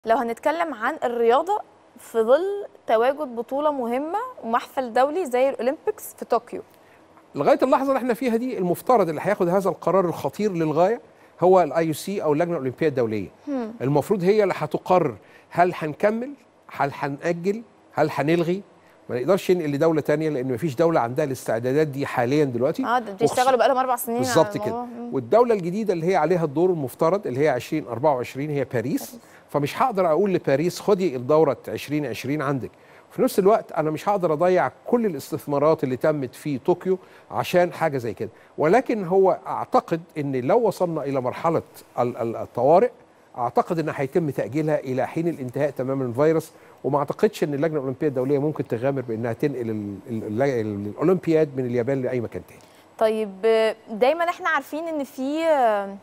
لو هنتكلم عن الرياضة في ظل تواجد بطولة مهمة ومحفل دولي زي الأولمبيكس في طوكيو لغايه اللحظه اللي احنا فيها دي المفترض اللي هياخد هذا القرار الخطير للغايه هو الاي يو سي او اللجنه الاولمبيه الدوليه المفروض هي اللي هتقرر هل هنكمل هل هنأجل هل هنلغي ما نقدرش ينقل لدوله تانية لان مفيش دوله عندها الاستعدادات دي حاليا دلوقتي اه ده بيشتغلوا بقالهم أربع سنين على بالظبط كده الموضوع. مم. والدوله الجديده اللي هي عليها الدور المفترض اللي هي 2024 هي باريس فمش هقدر اقول لباريس خدي الدوره 2020 عندك في نفس الوقت انا مش هقدر اضيع كل الاستثمارات اللي تمت في طوكيو عشان حاجه زي كده ولكن هو اعتقد ان لو وصلنا الى مرحله ال- ال- الطوارئ اعتقد ان هيتم تاجيلها الى حين الانتهاء تماما من الفيروس وما اعتقدش ان اللجنه الاولمبيه الدوليه ممكن تغامر بانها تنقل ال- ال- ال- الاولمبياد من اليابان لاي مكان تاني طيب آه، دايما احنا عارفين ان في آه،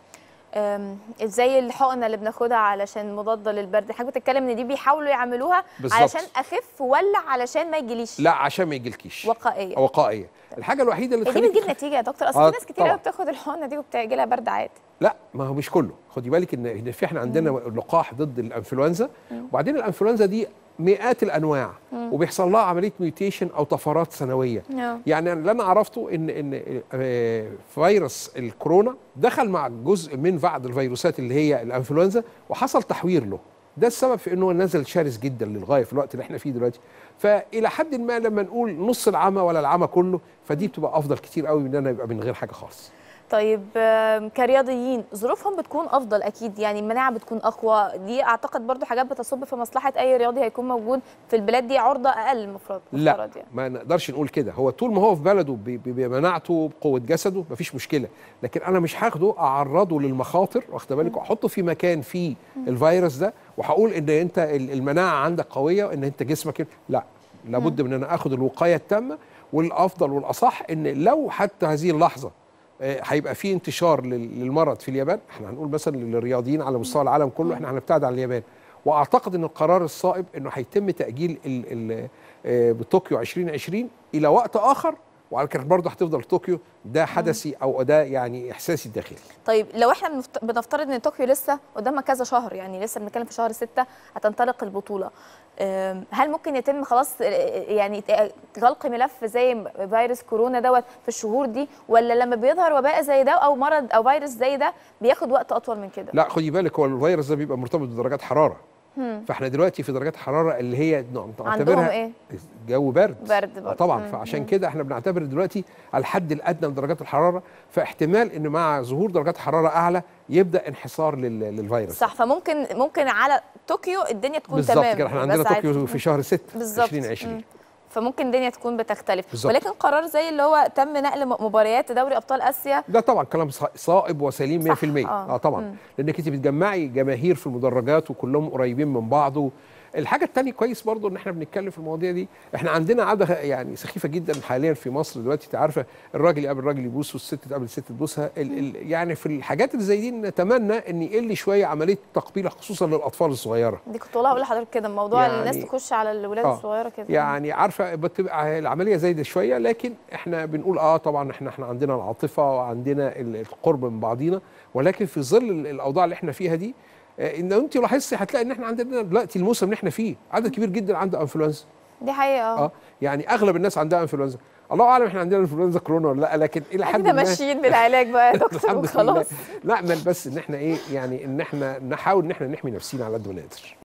آم، زي الحقنه اللي بناخدها علشان مضاده للبرد حضرتك بتتكلم ان دي بيحاولوا يعملوها بالظبط. علشان اخف ولا علشان ما يجيليش لا عشان ما يجيلكيش وقائيه وقائيه الحاجه الوحيده اللي دي تخليك بتجيب نتيجه يا دكتور اصل آه، في ناس كتير طبعاً. قوي بتاخد الحقنه دي وبتجي لها برد عادي لا ما هو مش كله خدي بالك ان ان في احنا عندنا لقاح ضد الانفلونزا وبعدين الانفلونزا دي مئات الانواع وبيحصل لها عمليه ميوتيشن او طفرات سنويه آه. يعني اللي انا عرفته ان ان آه، فيروس الكورونا دخل مع جزء من بعض الفيروسات اللي هي الانفلونزا وحصل تحوير له ده السبب في انه نزل شرس جدا للغايه في الوقت اللي احنا فيه دلوقتي فالى حد ما لما نقول نص العمى ولا العمى كله فدي بتبقى افضل كتير قوي من ان انا يبقى من غير حاجه خالص طيب آم، كرياضيين ظروفهم بتكون افضل اكيد يعني المناعه بتكون اقوى دي اعتقد برضو حاجات بتصب في مصلحه اي رياضي هيكون موجود في البلاد دي عرضه اقل المفروض لا مفترض يعني ما نقدرش نقول كده هو طول ما هو في بلده ب- ب- بمناعته بقوه جسده مفيش مشكله لكن انا مش هاخده اعرضه للمخاطر واخد بالك واحطه في مكان فيه الفيروس ده وهقول ان انت ال- المناعه عندك قويه وان انت جسمك لا لابد من ان انا اخد الوقايه التامه والافضل والاصح ان لو حتى هذه اللحظه آه، هيبقى في انتشار لل- للمرض في اليابان احنا هنقول مثلا للرياضيين على مستوى العالم كله احنا هنبتعد عن اليابان واعتقد ان القرار الصائب انه هيتم تاجيل ال ال آه، بطوكيو 2020 الى وقت اخر وعلى كده برضه هتفضل طوكيو ده حدثي او ده يعني احساسي الداخلي طيب لو احنا بنفت- بنفترض ان طوكيو لسه قدامها كذا شهر يعني لسه بنتكلم في شهر ستة هتنطلق البطوله آم، هل ممكن يتم خلاص آه، يعني ت- غلق ملف زي فيروس كورونا دوت في الشهور دي ولا لما بيظهر وباء زي ده او مرض او فيروس زي ده بياخد وقت اطول من كده لا خدي بالك هو الفيروس ده بيبقى مرتبط بدرجات حراره فاحنا دلوقتي في درجات حراره اللي هي نعتبرها ايه؟ جو برد برد آه برضه. طبعا مم. فعشان كده احنا بنعتبر دلوقتي الحد الادنى من درجات الحراره فاحتمال ان مع ظهور درجات حراره اعلى يبدا انحصار لل- للفيروس صح فممكن ممكن على طوكيو الدنيا تكون بالظبط تمام كده احنا بس عندنا عايز- طوكيو في شهر 6 بالظبط 2020 مم. فممكن الدنيا تكون بتختلف بالظبط. ولكن قرار زي اللي هو تم نقل م- مباريات دوري ابطال اسيا ده طبعا كلام ص- صائب وسليم 100% صح، آه. اه طبعا مم. لانك انت بتجمعي جماهير في المدرجات وكلهم قريبين من بعض و... الحاجه الثانيه كويس برضو ان احنا بنتكلم في المواضيع دي احنا عندنا عاده يعني سخيفه جدا حاليا في مصر دلوقتي انت عارفه الراجل يقابل الراجل يبوسه والست تقابل الست تبوسها ال... ال... يعني في الحاجات اللي زي دي نتمنى ان يقل شويه عمليه التقبيل خصوصا للاطفال الصغيره دي كنت والله اقول لحضرتك كده موضوع يعني- الناس تخش على الولاد آه. الصغيره كده يعني عارفه بتبقى العمليه زايده شويه لكن احنا بنقول اه طبعا احنا احنا عندنا العاطفه وعندنا ال- القرب من بعضينا ولكن في ظل ال- الاوضاع اللي احنا فيها دي آه، ان انت لاحظتي هتلاقي ان احنا عندنا دلوقتي الموسم اللي احنا فيه عدد كبير جدا عنده انفلونزا دي حقيقه اه اه يعني اغلب الناس عندها انفلونزا الله اعلم احنا عندنا انفلونزا كورونا ولا لا لكن الى حد احنا ما ماشيين بالعلاج بقى يا دكتور الحمد لله وخلاص نامل بس ان احنا ايه يعني ان احنا نحاول ان احنا نحمي نفسينا على قد ما نقدر